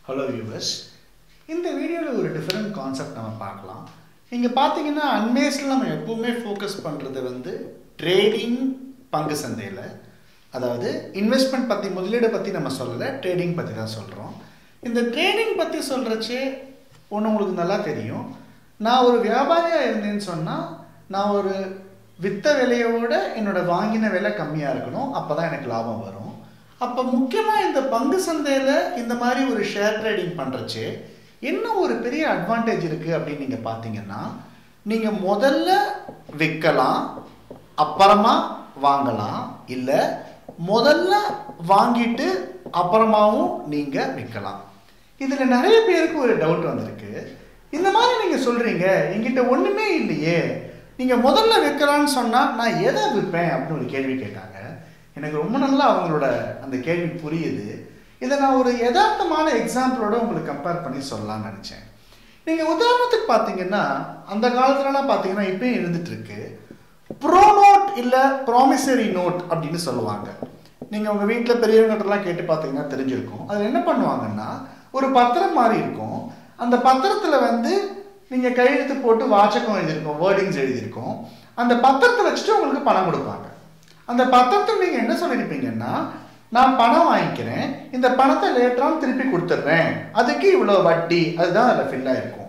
hello viewers இந்த வீடியோவில் ஒரு டிஃப்ரெண்ட் கான்செப்ட் நம்ம பார்க்கலாம் இங்கே பார்த்தீங்கன்னா அன்மேஸில் நம்ம எப்பவுமே ஃபோக்கஸ் பண்ணுறது வந்து ட்ரேடிங் பங்கு சந்தையில் அதாவது இன்வெஸ்ட்மெண்ட் பற்றி முதலீடு பற்றி நம்ம சொல்லலை ட்ரேடிங் பற்றி தான் சொல்கிறோம் இந்த ட்ரேடிங் பற்றி சொல்கிறச்சே ஒன்று உங்களுக்கு நல்லா தெரியும் நான் ஒரு வியாபாரியாக இருந்தேன்னு சொன்னால் நான் ஒரு வித்த விலையோட என்னோட வாங்கின விலை கம்மியாக இருக்கணும் அப்போ தான் எனக்கு லாபம் வரும் அப்போ முக்கியமாக இந்த பங்கு சந்தையில் இந்த மாதிரி ஒரு ஷேர் ட்ரேடிங் பண்ணுறச்சு என்ன ஒரு பெரிய அட்வான்டேஜ் இருக்குது அப்படின்னு நீங்கள் பார்த்தீங்கன்னா நீங்கள் முதல்ல விற்கலாம் அப்புறமா வாங்கலாம் இல்லை முதல்ல வாங்கிட்டு அப்புறமாவும் நீங்கள் விற்கலாம் இதில் நிறைய பேருக்கு ஒரு டவுட் வந்திருக்கு இந்த மாதிரி நீங்கள் சொல்கிறீங்க என்கிட்ட ஒன்றுமே இல்லையே நீங்கள் முதல்ல விற்கலான்னு சொன்னால் நான் எதை விற்பேன் அப்படின்னு ஒரு கேள்வி கேட்டாங்க எனக்கு ரொம்ப நல்லா அவங்களோட அந்த கேள்வி புரியுது இதை நான் ஒரு யதார்த்தமான எக்ஸாம்பிளோட உங்களுக்கு கம்பேர் பண்ணி சொல்லலாம்னு நினச்சேன் நீங்கள் உதாரணத்துக்கு பார்த்தீங்கன்னா அந்த காலத்துலலாம் பார்த்தீங்கன்னா இப்பயும் இருந்துட்டு இருக்கு ப்ரோ நோட் இல்லை ப்ராமிசரி நோட் அப்படின்னு சொல்லுவாங்க நீங்கள் உங்கள் வீட்டில் பெரியவங்ககிட்டலாம் கேட்டு பார்த்தீங்கன்னா தெரிஞ்சிருக்கும் அதில் என்ன பண்ணுவாங்கன்னா ஒரு பத்திரம் மாதிரி இருக்கும் அந்த பத்திரத்தில் வந்து நீங்கள் கையெழுத்து போட்டு வாச்சகம் எழுதியிருக்கோம் வேர்டிங்ஸ் எழுதியிருக்கோம் அந்த பத்திரத்தை வச்சுட்டு உங்களுக்கு பணம் கொடுப்பாங்க அந்த பத்திரத்தில் நீங்கள் என்ன சொல்லியிருப்பீங்கன்னா நான் பணம் வாங்கிக்கிறேன் இந்த பணத்தை லேட்டராக திருப்பி கொடுத்துட்றேன் அதுக்கு இவ்வளோ வட்டி அதுதான் அதில் ஃபில் ஆயிருக்கும்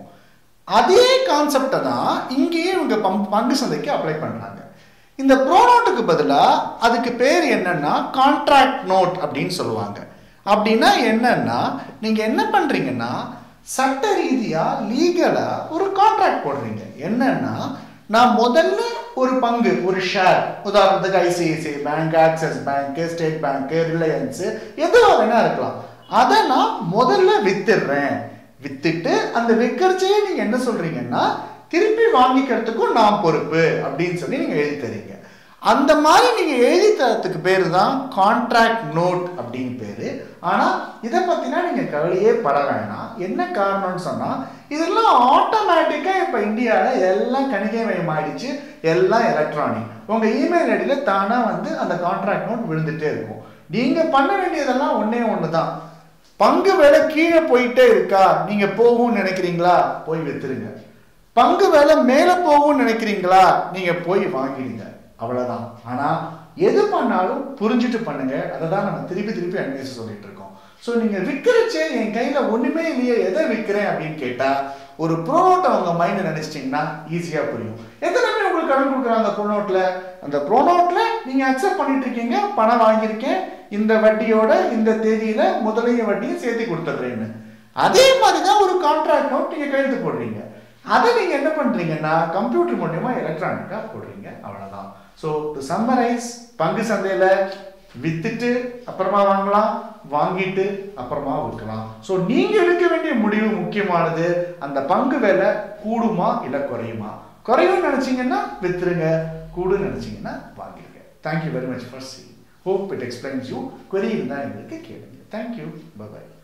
அதே கான்செப்டை தான் இங்கேயே இவங்க பங் பங்கு சந்தைக்கு அப்ளை பண்ணுறாங்க இந்த ப்ரோ நோட்டுக்கு பதிலாக அதுக்கு பேர் என்னன்னா கான்ட்ராக்ட் நோட் அப்படின்னு சொல்லுவாங்க அப்படின்னா என்னன்னா நீங்கள் என்ன பண்ணுறீங்கன்னா சட்ட ரீதியாக லீகலாக ஒரு கான்ட்ராக்ட் போடுறீங்க என்னன்னா நான் முதல்ல ஒரு பங்கு ஒரு ஷேர் உதாரணத்துக்கு ICICI bank Axis bank State bank Reliance எதுவா வேணா இருக்கலாம் அதை நான் முதல்ல வித்துடுறேன் வித்துட்டு அந்த விற்கிறச்சே நீங்க என்ன சொல்றீங்கன்னா திருப்பி வாங்கிக்கிறதுக்கும் நான் பொறுப்பு அப்படின்னு சொல்லி நீங்க எழுதி தரீங்க அந்த மாதிரி நீங்க எழுதி தரத்துக்கு பேர் தான் கான்ட்ராக்ட் நோட் அப்படின்னு பேரு ஆனா இதை பத்தினா நீங்க கவலையே பட வேணாம் என்ன காரணம்னு சொன்னா இதெல்லாம் ஆட்டோமேட்டிக்கா இப்ப இந்தியால எல்லாம் கணிகைமயம் ஆயிடுச்சு எல்லாம் எலக்ட்ரானிக் உங்க இமெயில் ஐடியில தானா வந்து அந்த கான்ட்ராக்ட் நோட் விழுந்துட்டே இருக்கும் நீங்க பண்ண வேண்டியதெல்லாம் ஒன்னே ஒண்ணுதான் பங்கு விலை கீழே போயிட்டே இருக்கா நீங்க போகும்னு நினைக்கிறீங்களா போய் வித்துருங்க பங்கு விலை மேல போகும்னு நினைக்கிறீங்களா நீங்க போய் வாங்கிடுங்க அவ்வளவுதான் ஆனா எது பண்ணாலும் புரிஞ்சுட்டு பண்ணுங்க அதை தான் நம்ம திருப்பி திருப்பி அன்வேஷம் சொல்லிட்டு இருக்கோம் ஸோ நீங்க விற்கிறச்சே என் கையில ஒண்ணுமே இல்லையே எதை விற்கிறேன் அப்படின்னு கேட்டா ஒரு ப்ரோனோட்டை அவங்க மைண்ட் நினைச்சிட்டிங்கன்னா ஈஸியா புரியும் எத்தனை பேர் உங்களுக்கு கடன் கொடுக்குறாங்க ப்ரோனோட்ல அந்த ப்ரோனோட்ல நீங்க அக்செப்ட் பண்ணிட்டு இருக்கீங்க பணம் வாங்கியிருக்கேன் இந்த வட்டியோட இந்த தேதியில முதலையும் வட்டியும் சேர்த்து கொடுத்துட்றேன்னு அதே மாதிரி தான் ஒரு கான்ட்ராக்ட் நோட் நீங்க கையெழுத்து போடுறீங்க அதை நீங்க என்ன பண்றீங்கன்னா கம்ப்யூட்டர் மூலியமா எலக்ட்ரானிக்கா போடுறீங்க அவ்வளவுதான் ஸோ டு சம்மரைஸ் பங்கு சந்தையில வித்துட்டு அப்புறமா வாங்கலாம் வாங்கிட்டு அப்புறமா விற்கலாம் ஸோ நீங்க எடுக்க வேண்டிய முடிவு முக்கியமானது அந்த பங்கு விலை கூடுமா இல்லை குறையுமா குறையும் நினைச்சீங்கன்னா வித்துருங்க கூடுன்னு நினைச்சீங்கன்னா வாங்கிருங்க thank you very much for see hope it explains you query இருந்தால் எங்களுக்கு கேளுங்க தேங்க்யூ பை